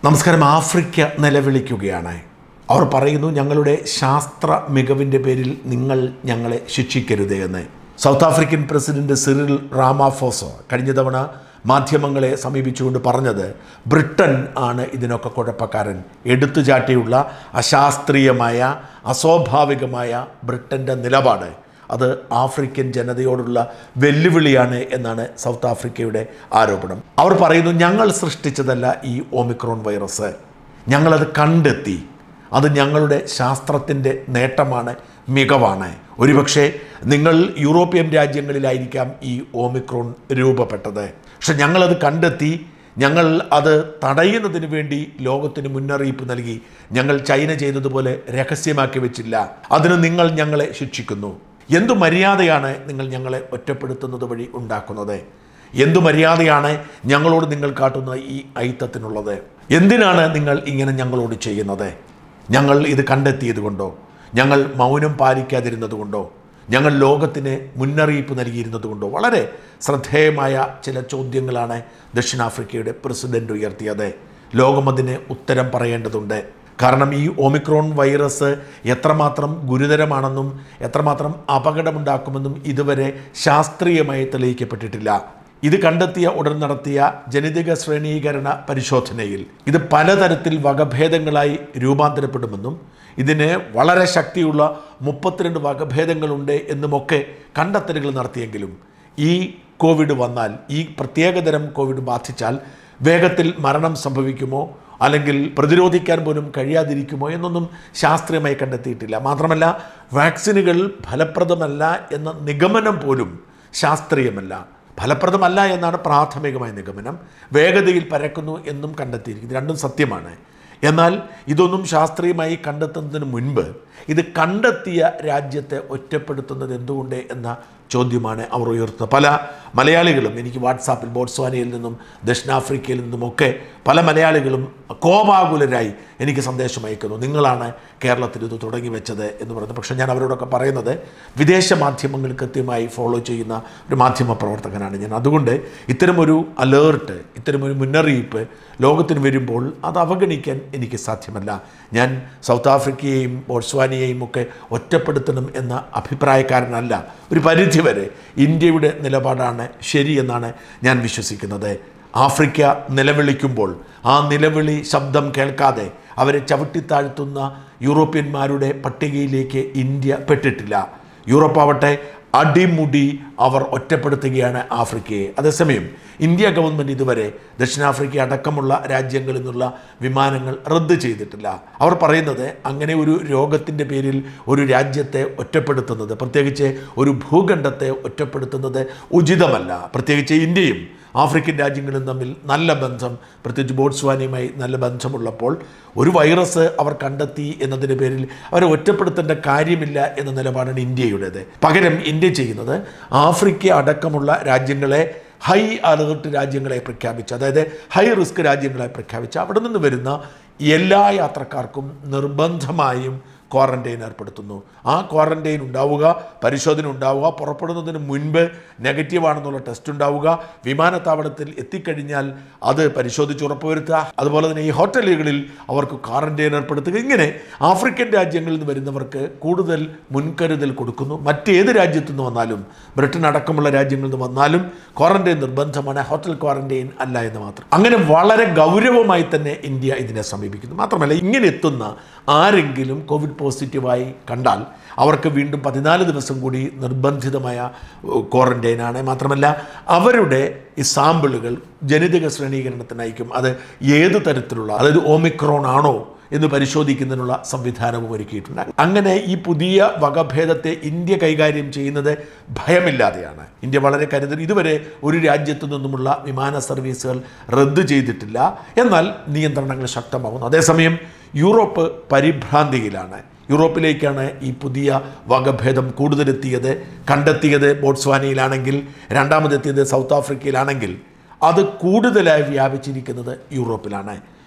നമസ്കാരം ആഫ്രിക്ക നിലവിളിക്കുകയാണ് അവർ പറയുന്നു ഞങ്ങളുടെ ശാസ്ത്ര മികവിൻ്റെ പേരിൽ നിങ്ങൾ ഞങ്ങളെ ശിക്ഷിക്കരുത് എന്ന് South African president Cyril Ramaphosa കഴിഞ്ഞ തവണ മാധ്യമങ്ങളെ സമീപിച്ചുകൊണ്ട് പറഞ്ഞത് ബ്രിട്ടൻ ആണ് ഇതിനൊക്കെ കുഴപ്പക്കാരൻ എടുത്തുചാട്ടിയുള്ള അശാസ്ത്രീയമായ അസ്വാഭാവികമായ ബ്രിട്ടൻ്റെ നിലപാട് അത് ആഫ്രിക്കൻ ജനതയോടുള്ള വെല്ലുവിളിയാണ് എന്നാണ് സൗത്ത് ആഫ്രിക്കയുടെ ആരോപണം അവർ പറയുന്നു ഞങ്ങൾ സൃഷ്ടിച്ചതല്ല ഈ ഓമിക്രോൺ വൈറസ് ഞങ്ങളത് കണ്ടെത്തി അത് ഞങ്ങളുടെ ശാസ്ത്രത്തിൻ്റെ നേട്ടമാണ് മികവാണ് ഒരുപക്ഷെ നിങ്ങൾ യൂറോപ്യൻ രാജ്യങ്ങളിലായിരിക്കാം ഈ ഓമിക്രോൺ രൂപപ്പെട്ടത് പക്ഷെ ഞങ്ങളത് കണ്ടെത്തി ഞങ്ങൾ അത് തടയുന്നതിന് വേണ്ടി ലോകത്തിന് മുന്നറിയിപ്പ് നൽകി ഞങ്ങൾ ചൈന ചെയ്തതുപോലെ രഹസ്യമാക്കി വെച്ചില്ല അതിന് നിങ്ങൾ ഞങ്ങളെ ശിക്ഷിക്കുന്നു എന്തു മര്യാദയാണ് നിങ്ങൾ ഞങ്ങളെ ഒറ്റപ്പെടുത്തുന്നത് വഴി ഉണ്ടാക്കുന്നത് എന്തു മര്യാദയാണ് ഞങ്ങളോട് നിങ്ങൾ കാട്ടുന്ന ഈ ഐത്തത്തിനുള്ളത് എന്തിനാണ് നിങ്ങൾ ഇങ്ങനെ ഞങ്ങളോട് ചെയ്യുന്നത് ഞങ്ങൾ ഇത് കണ്ടെത്തിയത് കൊണ്ടോ ഞങ്ങൾ മൗനം പാലിക്കാതിരുന്നത് കൊണ്ടോ ഞങ്ങൾ ലോകത്തിന് മുന്നറിയിപ്പ് നൽകിയിരുന്നത് കൊണ്ടോ വളരെ ശ്രദ്ധേയമായ ചില ചോദ്യങ്ങളാണ് ദക്ഷിണാഫ്രിക്കയുടെ പ്രസിഡന്റ് ഉയർത്തിയത് ലോകം അതിന് ഉത്തരം പറയേണ്ടതുണ്ട് കാരണം ഈ ഒമിക്രോൺ വൈറസ് എത്രമാത്രം ഗുരുതരമാണെന്നും എത്രമാത്രം അപകടമുണ്ടാക്കുമെന്നും ഇതുവരെ ശാസ്ത്രീയമായി തെളിയിക്കപ്പെട്ടിട്ടില്ല ഇത് കണ്ടെത്തിയ ഉടൻ നടത്തിയ ജനിതക ശ്രേണീകരണ പരിശോധനയിൽ ഇത് പലതരത്തിൽ വകഭേദങ്ങളായി രൂപാന്തരപ്പെടുമെന്നും ഇതിന് വളരെ ശക്തിയുള്ള മുപ്പത്തിരണ്ട് വകഭേദങ്ങളുണ്ട് എന്നുമൊക്കെ കണ്ടെത്തലുകൾ നടത്തിയെങ്കിലും ഈ കോവിഡ് വന്നാൽ ഈ പ്രത്യേകതരം കോവിഡ് ബാധിച്ചാൽ വേഗത്തിൽ മരണം സംഭവിക്കുമോ അല്ലെങ്കിൽ പ്രതിരോധിക്കാൻ പോലും കഴിയാതിരിക്കുമോ എന്നൊന്നും ശാസ്ത്രീയമായി കണ്ടെത്തിയിട്ടില്ല മാത്രമല്ല വാക്സിനുകൾ ഫലപ്രദമല്ല എന്ന നിഗമനം പോലും ശാസ്ത്രീയമല്ല ഫലപ്രദമല്ല എന്നാണ് പ്രാഥമികമായ നിഗമനം വേഗതയിൽ പരക്കുന്നു എന്നും കണ്ടെത്തിയിരിക്കുന്നു ഇത് രണ്ടും സത്യമാണ് എന്നാൽ ഇതൊന്നും ശാസ്ത്രീയമായി കണ്ടെത്തുന്നതിന് മുൻപ് ഇത് കണ്ടെത്തിയ രാജ്യത്തെ ഒറ്റപ്പെടുത്തുന്നത് എന്തുകൊണ്ട് എന്ന ചോദ്യമാണ് അവർ ഉയർത്തുന്നത് പല മലയാളികളും എനിക്ക് വാട്സാപ്പിൽ ബോട്സ്വാനയിൽ നിന്നും ദക്ഷിണാഫ്രിക്കയിൽ നിന്നുമൊക്കെ പല മലയാളികളും കോപാകുലരായി എനിക്ക് സന്ദേശം അയക്കുന്നു നിങ്ങളാണ് കേരളത്തിൽ ഇത് തുടങ്ങി വെച്ചത് എന്ന് പറയുന്നത് പക്ഷേ ഞാൻ അവരോടൊക്കെ പറയുന്നത് വിദേശ മാധ്യമങ്ങൾ കൃത്യമായി ഫോളോ ചെയ്യുന്ന ഒരു മാധ്യമ പ്രവർത്തകനാണ് ഞാൻ അതുകൊണ്ട് ഇത്തരമൊരു അലേർട്ട് ഇത്തരമൊരു മുന്നറിയിപ്പ് ലോകത്തിന് വരുമ്പോൾ അത് അവഗണിക്കാൻ എനിക്ക് സാധ്യമല്ല ഞാൻ സൗത്ത് ആഫ്രിക്കയെയും ബോട്സ്വാനിയെയും ഒക്കെ ഒറ്റപ്പെടുത്തണം എന്ന അഭിപ്രായക്കാരനല്ല ഒരു പരിധിവരെ ഇന്ത്യയുടെ നിലപാടാണ് ശരിയെന്നാണ് ഞാൻ വിശ്വസിക്കുന്നത് ആഫ്രിക്ക നിലവിളിക്കുമ്പോൾ ആ നിലവിളി ശബ്ദം കേൾക്കാതെ അവരെ ചവിട്ടിത്താഴ്ത്തുന്ന യൂറോപ്യന്മാരുടെ പട്ടികയിലേക്ക് ഇന്ത്യ പെട്ടിട്ടില്ല യൂറോപ്പ് ആവട്ടെ അടിമുടി അവർ ഒറ്റപ്പെടുത്തുകയാണ് ആഫ്രിക്കയെ അതേസമയം ഇന്ത്യ ഗവൺമെൻറ് ഇതുവരെ ദക്ഷിണാഫ്രിക്ക അടക്കമുള്ള രാജ്യങ്ങളിൽ നിന്നുള്ള വിമാനങ്ങൾ റദ്ദ് ചെയ്തിട്ടില്ല അവർ പറയുന്നത് അങ്ങനെ ഒരു രോഗത്തിൻ്റെ പേരിൽ ഒരു രാജ്യത്തെ ഒറ്റപ്പെടുത്തുന്നത് പ്രത്യേകിച്ച് ഒരു ഭൂഖണ്ഡത്തെ ഒറ്റപ്പെടുത്തുന്നത് ഉചിതമല്ല പ്രത്യേകിച്ച് ഇന്ത്യയും ആഫ്രിക്കൻ രാജ്യങ്ങളും തമ്മിൽ നല്ല ബന്ധം പ്രത്യേകിച്ച് ബോട്സ്വാനിയുമായി നല്ല ബന്ധമുള്ളപ്പോൾ ഒരു വൈറസ് അവർ കണ്ടെത്തി എന്നതിൻ്റെ പേരിൽ അവരെ ഒറ്റപ്പെടുത്തേണ്ട കാര്യമില്ല എന്ന നിലപാടാണ് ഇന്ത്യയുടേത് പകരം ഇന്ത്യ ചെയ്യുന്നത് ആഫ്രിക്ക അടക്കമുള്ള രാജ്യങ്ങളെ ഹൈ അലേർട്ട് രാജ്യങ്ങളെ പ്രഖ്യാപിച്ച് അതായത് ഹൈ റിസ്ക് രാജ്യങ്ങളെ പ്രഖ്യാപിച്ച് അവിടെ നിന്ന് വരുന്ന എല്ലാ യാത്രക്കാർക്കും നിർബന്ധമായും ക്വാറന്റൈൻ ഏർപ്പെടുത്തുന്നു ആ ക്വാറന്റൈൻ ഉണ്ടാവുക പരിശോധന ഉണ്ടാവുക പുറപ്പെടുന്നതിന് മുൻപ് നെഗറ്റീവ് ആണെന്നുള്ള ടെസ്റ്റ് ഉണ്ടാവുക വിമാനത്താവളത്തിൽ എത്തിക്കഴിഞ്ഞാൽ അത് പരിശോധിച്ച് ഉറപ്പുവരുത്തുക അതുപോലെ തന്നെ ഈ ഹോട്ടലുകളിൽ അവർക്ക് ക്വാറന്റൈൻ ഏർപ്പെടുത്തുക ഇങ്ങനെ ആഫ്രിക്കൻ രാജ്യങ്ങളിൽ നിന്ന് വരുന്നവർക്ക് കൂടുതൽ മുൻകരുതൽ കൊടുക്കുന്നു മറ്റേത് രാജ്യത്തു നിന്ന് വന്നാലും ബ്രിട്ടൻ അടക്കമുള്ള രാജ്യങ്ങളിൽ നിന്ന് വന്നാലും ക്വാറന്റൈൻ നിർബന്ധമാണ് ഹോട്ടൽ ക്വാറന്റൈൻ അല്ല എന്ന് മാത്രം അങ്ങനെ വളരെ ഗൗരവമായി തന്നെ ഇന്ത്യ ഇതിനെ സമീപിക്കുന്നു മാത്രമല്ല ഇങ്ങനെ എത്തുന്ന ആരെങ്കിലും കോവിഡ് പോസിറ്റീവായി കണ്ടാൽ അവർക്ക് വീണ്ടും പതിനാല് ദിവസം കൂടി നിർബന്ധിതമായ ക്വാറന്റൈനാണ് മാത്രമല്ല അവരുടെ ഈ സാമ്പിളുകൾ ജനിതക ശ്രേണീകരണത്തിന് അയക്കും അത് ഏത് തരത്തിലുള്ള അതായത് ഓമിക്രോൺ ആണോ എന്ന് പരിശോധിക്കുന്നതിനുള്ള സംവിധാനവും ഒരുക്കിയിട്ടുണ്ട് അങ്ങനെ ഈ പുതിയ വകഭേദത്തെ ഇന്ത്യ കൈകാര്യം ചെയ്യുന്നത് ഭയമില്ലാതെയാണ് ഇന്ത്യ വളരെ കരുതൽ ഇതുവരെ ഒരു രാജ്യത്തു നിന്നുമുള്ള വിമാന സർവീസുകൾ റദ്ദ് ചെയ്തിട്ടില്ല എന്നാൽ നിയന്ത്രണങ്ങൾ ശക്തമാകുന്നു അതേസമയം യൂറോപ്പ് പരിഭ്രാന്തിയിലാണ് യൂറോപ്പിലേക്കാണ് ഈ പുതിയ വകഭേദം കൂടുതലെത്തിയത് കണ്ടെത്തിയത് ബോട്സ്വാനയിലാണെങ്കിൽ രണ്ടാമതെത്തിയത് സൗത്ത് ആഫ്രിക്കയിലാണെങ്കിൽ അത് കൂടുതലായി വ്യാപിച്ചിരിക്കുന്നത് യൂറോപ്പിലാണ്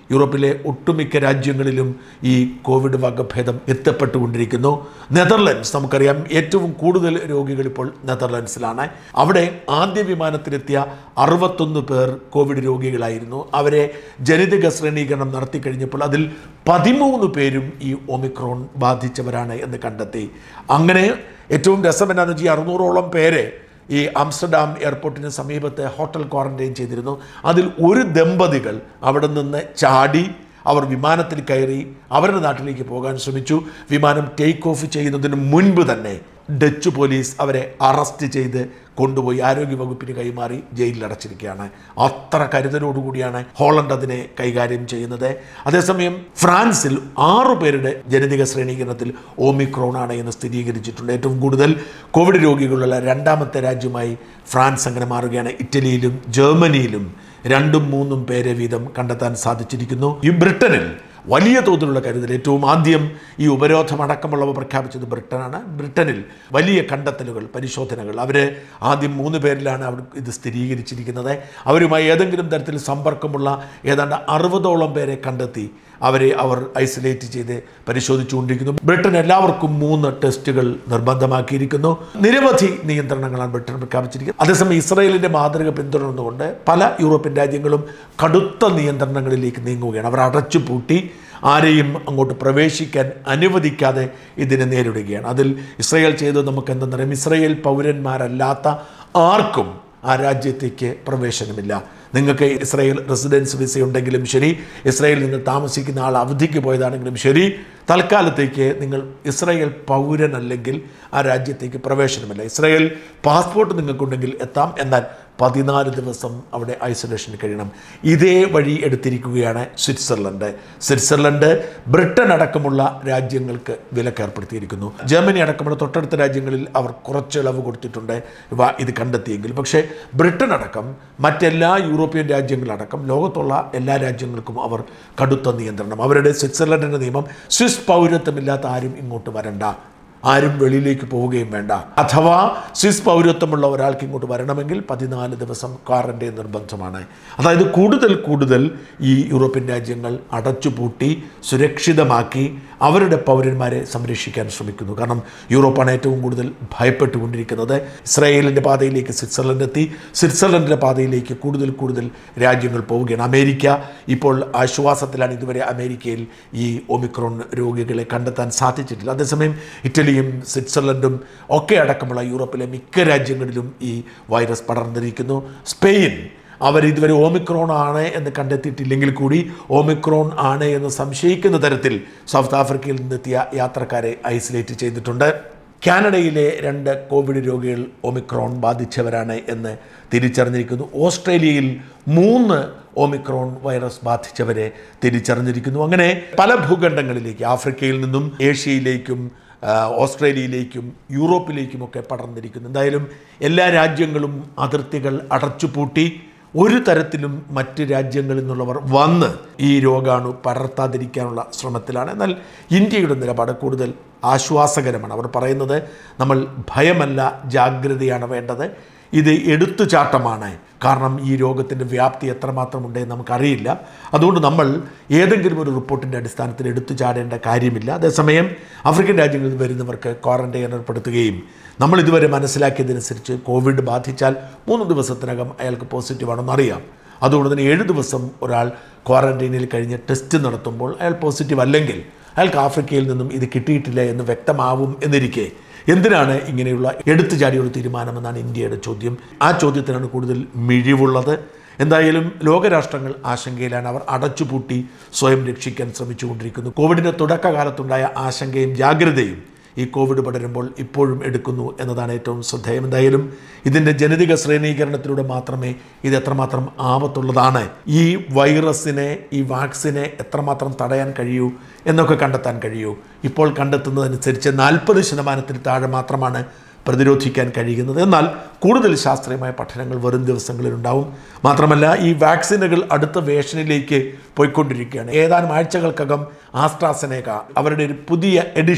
യൂറോപ്പിലെ ഒട്ടുമിക്ക രാജ്യങ്ങളിലും ഈ കോവിഡ് വകഭേദം എത്തപ്പെട്ടുകൊണ്ടിരിക്കുന്നു നെതർലൻഡ്സ് നമുക്കറിയാം ഏറ്റവും കൂടുതൽ രോഗികൾ ഇപ്പോൾ നെതർലൻഡ്സിലാണ് അവിടെ ആദ്യ വിമാനത്തിലെത്തിയ അറുപത്തൊന്ന് പേർ കോവിഡ് രോഗികളായിരുന്നു അവരെ ജനിതക ശ്രേണീകരണം നടത്തി കഴിഞ്ഞപ്പോൾ അതിൽ പതിമൂന്ന് പേരും ഈ ഒമിക്രോൺ ബാധിച്ചവരാണ് എന്ന് കണ്ടെത്തി അങ്ങനെ ഏറ്റവും രസം എന്നാന്ന് വെച്ചാൽ ഈ അറുന്നൂറോളം പേരെ ഈ ആംസ്റ്റർഡാം എയർപോർട്ടിന് സമീപത്തെ ഹോട്ടൽ ക്വാറന്റൈൻ ചെയ്തിരുന്നു അതിൽ ഒരു ദമ്പതികൾ അവിടെ നിന്ന് ചാടി അവർ വിമാനത്തിൽ കയറി അവരുടെ നാട്ടിലേക്ക് പോകാൻ ശ്രമിച്ചു വിമാനം ടേക്ക് ഓഫ് ചെയ്യുന്നതിന് മുൻപ് തന്നെ ഡച്ച് പോലീസ് അവരെ അറസ്റ്റ് ചെയ്ത് കൊണ്ടുപോയി ആരോഗ്യവകുപ്പിന് കൈമാറി ജയിലിൽ അടച്ചിരിക്കുകയാണ് അത്ര കരുതലോടുകൂടിയാണ് ഹോളണ്ട് അതിനെ കൈകാര്യം ചെയ്യുന്നത് അതേസമയം ഫ്രാൻസിൽ ആറു പേരുടെ ജനിതക ശ്രേണീകരണത്തിൽ ഓമിക്രോൺ ആണ് എന്ന് സ്ഥിരീകരിച്ചിട്ടുണ്ട് ഏറ്റവും കൂടുതൽ കോവിഡ് രോഗികളുള്ള രണ്ടാമത്തെ രാജ്യമായി ഫ്രാൻസ് അങ്ങനെ മാറുകയാണ് ഇറ്റലിയിലും ജർമ്മനിയിലും രണ്ടും മൂന്നും പേരെ വീതം കണ്ടെത്താൻ സാധിച്ചിരിക്കുന്നു ഈ ബ്രിട്ടനിൽ വലിയ തോതിലുള്ള കരുതൽ ഏറ്റവും ആദ്യം ഈ ഉപരോധം അടക്കമുള്ളവ പ്രഖ്യാപിച്ചത് ബ്രിട്ടനാണ് ബ്രിട്ടനിൽ വലിയ കണ്ടെത്തലുകൾ പരിശോധനകൾ അവർ ആദ്യം മൂന്ന് പേരിലാണ് അവർ ഇത് സ്ഥിരീകരിച്ചിരിക്കുന്നത് അവരുമായി ഏതെങ്കിലും തരത്തിൽ സമ്പർക്കമുള്ള ഏതാണ്ട് അറുപതോളം പേരെ കണ്ടെത്തി അവരെ അവർ ഐസൊലേറ്റ് ചെയ്ത് പരിശോധിച്ചുകൊണ്ടിരിക്കുന്നു ബ്രിട്ടൻ എല്ലാവർക്കും മൂന്ന് ടെസ്റ്റുകൾ നിർബന്ധമാക്കിയിരിക്കുന്നു നിരവധി നിയന്ത്രണങ്ങളാണ് ബ്രിട്ടൻ പ്രഖ്യാപിച്ചിരിക്കുന്നത് അതേസമയം ഇസ്രായേലിന്റെ മാതൃക പിന്തുടർന്നുകൊണ്ട് പല യൂറോപ്യൻ രാജ്യങ്ങളും കടുത്ത നിയന്ത്രണങ്ങളിലേക്ക് നീങ്ങുകയാണ് അവർ അടച്ചുപൂട്ടി ആരെയും അങ്ങോട്ട് പ്രവേശിക്കാൻ അനുവദിക്കാതെ ഇതിനെ നേരിടുകയാണ് അതിൽ ഇസ്രയേൽ ചെയ്തത് നമുക്ക് എന്തെന്നറിയാം ഇസ്രയേൽ പൗരന്മാരല്ലാത്ത ആർക്കും ആ രാജ്യത്തേക്ക് പ്രവേശനമില്ല നിങ്ങൾക്ക് ഇസ്രായേൽ റെസിഡൻസ് വിസ ഉണ്ടെങ്കിലും ശരി ഇസ്രായേലിൽ നിങ്ങൾ താമസിക്കുന്ന ആൾ അവധിക്ക് പോയതാണെങ്കിലും ശരി തൽക്കാലത്തേക്ക് നിങ്ങൾ ഇസ്രായേൽ പൗരനല്ലെങ്കിൽ ആ രാജ്യത്തേക്ക് പ്രവേശനമില്ല ഇസ്രായേൽ പാസ്പോർട്ട് നിങ്ങൾക്കുണ്ടെങ്കിൽ എത്താം എന്നാൽ പതിനാല് ദിവസം അവിടെ ഐസൊലേഷനിൽ കഴിയണം ഇതേ വഴി എടുത്തിരിക്കുകയാണ് സ്വിറ്റ്സർലൻഡ് സ്വിറ്റ്സർലൻഡ് ബ്രിട്ടൻ അടക്കമുള്ള രാജ്യങ്ങൾക്ക് വിലക്ക് ഏർപ്പെടുത്തിയിരിക്കുന്നു ജർമ്മനി അടക്കമുള്ള തൊട്ടടുത്ത രാജ്യങ്ങളിൽ അവർ കുറച്ച് ഇളവ് കൊടുത്തിട്ടുണ്ട് ഇവ ഇത് കണ്ടെത്തിയെങ്കിൽ പക്ഷേ ബ്രിട്ടൻ അടക്കം മറ്റെല്ലാ യൂറോപ്യൻ രാജ്യങ്ങളടക്കം ലോകത്തുള്ള എല്ലാ രാജ്യങ്ങൾക്കും അവർ കടുത്ത നിയന്ത്രണം അവരുടെ സ്വിറ്റ്സർലൻഡിൻ്റെ നിയമം സ്വിസ് പൗരത്വമില്ലാത്ത ആരും ഇങ്ങോട്ട് വരണ്ട ആരും വെളിയിലേക്ക് പോവുകയും വേണ്ട അഥവാ സ്വിസ് പൗരത്വമുള്ള ഒരാൾക്ക് ഇങ്ങോട്ട് വരണമെങ്കിൽ പതിനാല് ദിവസം ക്വാറന്റൈൻ നിർബന്ധമാണ് അതായത് കൂടുതൽ കൂടുതൽ ഈ യൂറോപ്യൻ രാജ്യങ്ങൾ അടച്ചുപൂട്ടി സുരക്ഷിതമാക്കി അവരുടെ പൗരന്മാരെ സംരക്ഷിക്കാൻ ശ്രമിക്കുന്നു കാരണം യൂറോപ്പാണ് ഏറ്റവും കൂടുതൽ ഭയപ്പെട്ടുകൊണ്ടിരിക്കുന്നത് ഇസ്രായേലിൻ്റെ പാതയിലേക്ക് സ്വിറ്റ്സർലൻഡ് എത്തി സ്വിറ്റ്സർലൻഡിൻ്റെ പാതയിലേക്ക് കൂടുതൽ കൂടുതൽ രാജ്യങ്ങൾ പോവുകയാണ് അമേരിക്ക ഇപ്പോൾ ആശ്വാസത്തിലാണ് ഇതുവരെ അമേരിക്കയിൽ ഈ ഒമിക്രോൺ രോഗികളെ കണ്ടെത്താൻ സാധിച്ചിട്ടില്ല അതേസമയം ഇറ്റലിയും സ്വിറ്റ്സർലൻഡും ഒക്കെ അടക്കമുള്ള യൂറോപ്പിലെ മിക്ക രാജ്യങ്ങളിലും ഈ വൈറസ് പടർന്നിരിക്കുന്നു സ്പെയിൻ അവർ ഇതുവരെ ഓമിക്രോൺ ആണ് എന്ന് കണ്ടെത്തിയിട്ടില്ലെങ്കിൽ കൂടി ഓമിക്രോൺ ആണ് എന്ന് സംശയിക്കുന്ന തരത്തിൽ സൗത്ത് ആഫ്രിക്കയിൽ നിന്നെത്തിയ യാത്രക്കാരെ ഐസൊലേറ്റ് ചെയ്തിട്ടുണ്ട് കാനഡയിലെ രണ്ട് കോവിഡ് രോഗികൾ ഒമിക്രോൺ ബാധിച്ചവരാണ് എന്ന് തിരിച്ചറിഞ്ഞിരിക്കുന്നു ഓസ്ട്രേലിയയിൽ മൂന്ന് ഒമിക്രോൺ വൈറസ് ബാധിച്ചവരെ തിരിച്ചറിഞ്ഞിരിക്കുന്നു അങ്ങനെ പല ഭൂഖണ്ഡങ്ങളിലേക്ക് ആഫ്രിക്കയിൽ നിന്നും ഏഷ്യയിലേക്കും ആ, ഓസ്ട്രേലിയയിലേക്കും യൂറോപ്പിലേക്കുമൊക്കെ പടർന്നിരിക്കുന്നു എന്തായാലും എല്ലാ രാജ്യങ്ങളും അതിർത്തികൾ അടച്ചുപൂട്ടി ഒരു തരത്തിലും മറ്റ് രാജ്യങ്ങളിൽ നിന്നുള്ളവർ വന്ന് ഈ രോഗാണു പടർത്താതിരിക്കാനുള്ള ശ്രമത്തിലാണ് എന്നാൽ ഇന്ത്യയുടെ നിലപാട് കൂടുതൽ ആശ്വാസകരമാണ് അവർ പറയുന്നത് നമ്മൾ ഭയമല്ല ജാഗ്രതയാണ് വേണ്ടത് ഇത് എടുത്തുചാട്ടമാണ് കാരണം ഈ രോഗത്തിൻ്റെ വ്യാപ്തി എത്രമാത്രം ഉണ്ടെന്ന് നമുക്കറിയില്ല അതുകൊണ്ട് നമ്മൾ ഏതെങ്കിലും ഒരു റിപ്പോർട്ടിൻ്റെ അടിസ്ഥാനത്തിൽ എടുത്തു ചാടേണ്ട കാര്യമില്ല അതേസമയം ആഫ്രിക്കൻ രാജ്യങ്ങളിൽ നിന്ന് വരുന്നവർക്ക് ക്വാറന്റൈൻ ഏർപ്പെടുത്തുകയും നമ്മൾ ഇതുവരെ മനസ്സിലാക്കിയതനുസരിച്ച് കോവിഡ് ബാധിച്ചാൽ മൂന്ന് ദിവസത്തിനകം അയാൾക്ക് പോസിറ്റീവാണെന്ന് അറിയാം അതുകൊണ്ട് തന്നെ ഏഴ് ദിവസം ഒരാൾ ക്വാറന്റൈനിൽ കഴിഞ്ഞ് ടെസ്റ്റ് നടത്തുമ്പോൾ അയാൾ പോസിറ്റീവ് അല്ലെങ്കിൽ അയാൾക്ക് ആഫ്രിക്കയിൽ നിന്നും ഇത് കിട്ടിയിട്ടില്ല എന്ന് വ്യക്തമാവും എന്നിരിക്കെ എന്തിനാണ് ഇങ്ങനെയുള്ള എടുത്തുചാടിയൊരു തീരുമാനമെന്നാണ് ഇന്ത്യയുടെ ചോദ്യം ആ ചോദ്യത്തിനാണ് കൂടുതൽ മിഴിവുള്ളത് എന്തായാലും ലോകരാഷ്ട്രങ്ങൾ ആശങ്കയിലാണ് അവർ അടച്ചുപൂട്ടി സ്വയം രക്ഷിക്കാൻ ശ്രമിച്ചുകൊണ്ടിരിക്കുന്നു കോവിഡിൻ്റെ തുടക്കകാലത്തുണ്ടായ ആശങ്കയും ജാഗ്രതയും ഈ കോവിഡ് പടരുമ്പോൾ ഇപ്പോഴും എടുക്കുന്നു എന്നതാണ് ഏറ്റവും ശ്രദ്ധേയം എന്തായാലും ഇതിൻ്റെ ജനിതക ശ്രേണീകരണത്തിലൂടെ മാത്രമേ ഇത് എത്രമാത്രം ആപത്തുള്ളതാണ് ഈ വൈറസിനെ ഈ വാക്സിനെ എത്രമാത്രം തടയാൻ കഴിയൂ എന്നൊക്കെ കണ്ടെത്താൻ കഴിയൂ ഇപ്പോൾ കണ്ടെത്തുന്നതനുസരിച്ച് നാൽപ്പത് ശതമാനത്തിൽ താഴെ മാത്രമാണ് പ്രതിരോധിക്കാൻ കഴിയുന്നത് എന്നാൽ കൂടുതൽ ശാസ്ത്രീയമായ പഠനങ്ങൾ വരും ദിവസങ്ങളിലുണ്ടാവും മാത്രമല്ല ഈ വാക്സിനുകൾ അടുത്ത വേഷനിലേക്ക് പോയിക്കൊണ്ടിരിക്കുകയാണ് ഏതാനും ആഴ്ചകൾക്കകം ആസ്ട്രാസനേക അവരുടെ ഒരു പുതിയ എഡിഷൻ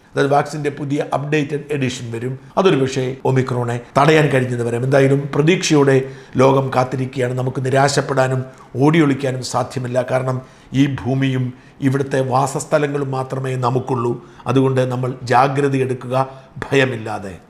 അതായത് വാക്സിൻ്റെ പുതിയ അപ്ഡേറ്റഡ് എഡിഷൻ വരും അതൊരു പക്ഷേ ഒമിക്രോണെ തടയാൻ കഴിഞ്ഞെന്ന് വരാം എന്തായാലും പ്രതീക്ഷയോടെ ലോകം കാത്തിരിക്കുകയാണ് നമുക്ക് നിരാശപ്പെടാനും ഓടിയൊളിക്കാനും സാധ്യമല്ല കാരണം ഈ ഭൂമിയും ഇവിടുത്തെ വാസസ്ഥലങ്ങളും മാത്രമേ നമുക്കുള്ളൂ അതുകൊണ്ട് നമ്മൾ ജാഗ്രത എടുക്കുക ഭയമില്ലാതെ